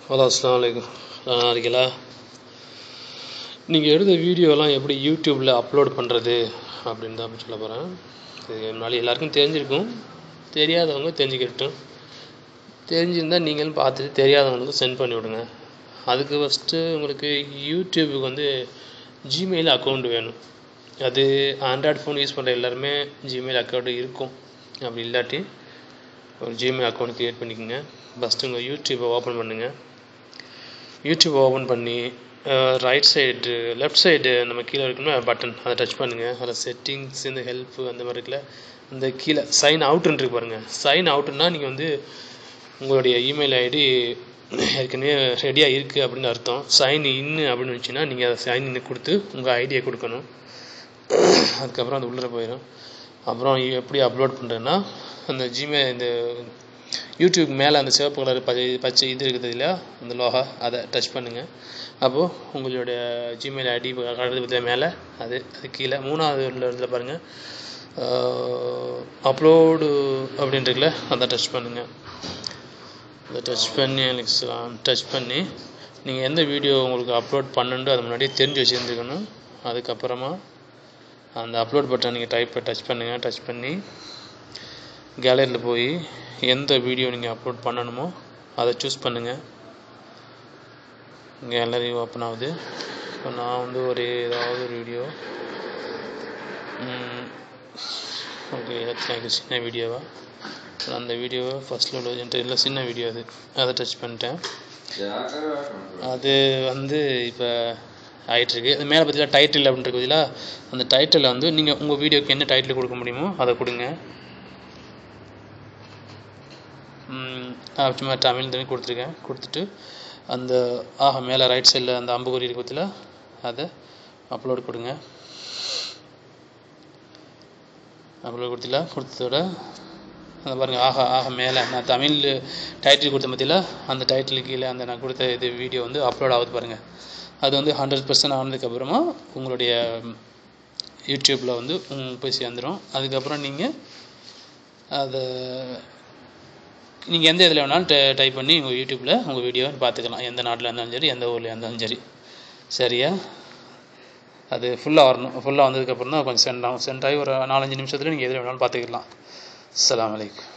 hello அஸ்லாம் வலைக்கம் நல்லா இருக்கீங்களா நீங்கள் எடுத்த வீடியோலாம் எப்படி யூடியூப்பில் அப்லோட் பண்ணுறது அப்படின்னு தான் சொல்ல போகிறேன் இது முன்னாடி எல்லாருக்கும் தெரிஞ்சிருக்கும் தெரியாதவங்க தெரிஞ்சுக்கிட்டும் தெரிஞ்சிருந்தால் நீங்களும் பார்த்துட்டு தெரியாதவங்களுக்கு சென்ட் பண்ணி விடுங்க அதுக்கு ஃபஸ்ட்டு உங்களுக்கு யூடியூபுக்கு வந்து ஜிமெயில் அக்கௌண்ட் வேணும் அது ஆண்ட்ராய்டு ஃபோன் யூஸ் பண்ணுற எல்லாருமே ஜிமெயில் அக்கௌண்ட் இருக்கும் அப்படி இல்லாட்டி ஒரு ஜிமெயில் அக்கௌண்ட் க்ரியேட் பண்ணிக்கோங்க ஃபஸ்ட்டு உங்கள் யூடியூப்பை ஓப்பன் பண்ணுங்கள் யூடியூப் ஓப்பன் பண்ணி ரைட் சைடு லெஃப்ட் சைடு நம்ம கீழே இருக்குன்னா பட்டன் அதை டச் பண்ணுங்கள் அதில் செட்டிங்ஸ் இந்த ஹெல்ப் அந்த மாதிரி இருக்குல்ல அந்த கீழே சைன் அவுட்னு இருக்கு பாருங்கள் சைன் அவுட்னா நீங்கள் வந்து உங்களுடைய இமெயில் ஐடி ஏற்கனவே ரெடியாக இருக்குது அப்படின்னு அர்த்தம் சைன் இன்னு அப்படின்னு வந்துச்சுன்னா நீங்கள் அதை சைன் இன்னு கொடுத்து உங்கள் ஐடியை கொடுக்கணும் அதுக்கப்புறம் அது உள்ளே போயிடும் அப்புறம் எப்படி அப்லோட் பண்ணுறேன்னா அந்த ஜிமெயில் இந்த யூடியூப் மேலே அந்த சிவப்பு கலர் பச்சை பச்சை இது இருக்குது இல்லையா அந்த லோகா அதை டச் பண்ணுங்கள் அப்போது உங்களுடைய ஜிமெயில் ஐடி கலந்து பற்றிய மேலே அது அது கீழே மூணாவது உள்ள இடத்துல பாருங்கள் அப்லோடு அப்படின்றதுல அதை டச் பண்ணுங்கள் அதை டச் பண்ணி டச் பண்ணி நீங்கள் எந்த வீடியோ உங்களுக்கு அப்லோட் பண்ணணுன்றோ அது முன்னாடியே தெரிஞ்சு வச்சுருந்துக்கணும் அதுக்கப்புறமா அந்த அப்லோட் பட்டன் நீங்கள் டைப் டச் பண்ணுங்கள் டச் பண்ணி கேலரியில் போய் எந்த வீடியோ நீங்கள் அப்லோட் பண்ணணுமோ அதை சூஸ் பண்ணுங்கள் கேலரி ஓப்பன் ஆகுது இப்போ நான் வந்து ஒரு ஏதாவது ஒரு வீடியோ ஓகே எனக்கு சின்ன வீடியோவா அந்த வீடியோவை ஃபஸ்ட்டில் உள்ள இல்லை சின்ன வீடியோ அது அதை டச் பண்ணிட்டேன் அது வந்து இப்போ ஆகிட்டுருக்கு அது மேலே பார்த்தீங்கன்னா டைட்டில் அப்படின்ட்டு பார்த்தீங்களா அந்த டைட்டிலில் வந்து நீங்கள் உங்கள் வீடியோக்கு என்ன டைட்டில் கொடுக்க முடியுமோ அதை கொடுங்க சும்மா தமிழ் தனி கொடுத்துருக்கேன் கொடுத்துட்டு அந்த ஆஹா மேலே ரைட் சைடில் அந்த அம்புக்குறி இருக்கு பற்றியில் அதை அப்லோட் கொடுங்க அப்லோட் கொடுத்தில கொடுத்ததோட அந்த பாருங்கள் ஆஹா ஆஹா மேலே நான் தமிழ் டைட்டில் கொடுத்த பற்றியில் அந்த டைட்டில் கீழே அந்த நான் கொடுத்த இது வீடியோ வந்து அப்லோட் ஆகுது பாருங்கள் அது வந்து ஹண்ட்ரட் பர்சன்ட் ஆனதுக்கப்புறமா உங்களுடைய யூடியூப்பில் வந்து போய் சேர்ந்துடும் அதுக்கப்புறம் நீங்கள் அதை நீங்கள் எந்த இதில் வேணாலும் டைப் பண்ணி உங்கள் யூடியூப்பில் உங்கள் வீடியோ பார்த்துக்கலாம் எந்த நாட்டில் இருந்தாலும் சரி எந்த ஊரில் இருந்தாலும் சரி சரியா அது ஃபுல்லாக வரணும் ஃபுல்லாக வந்ததுக்கப்புறம் தான் கொஞ்சம் சென்ட் ஆகும் சென்ட் ஆகி ஒரு நாலஞ்சு நிமிஷத்தில் நீங்கள் எதில் வேணாலும் பார்த்துக்கலாம் அலாம் வலைக்கம்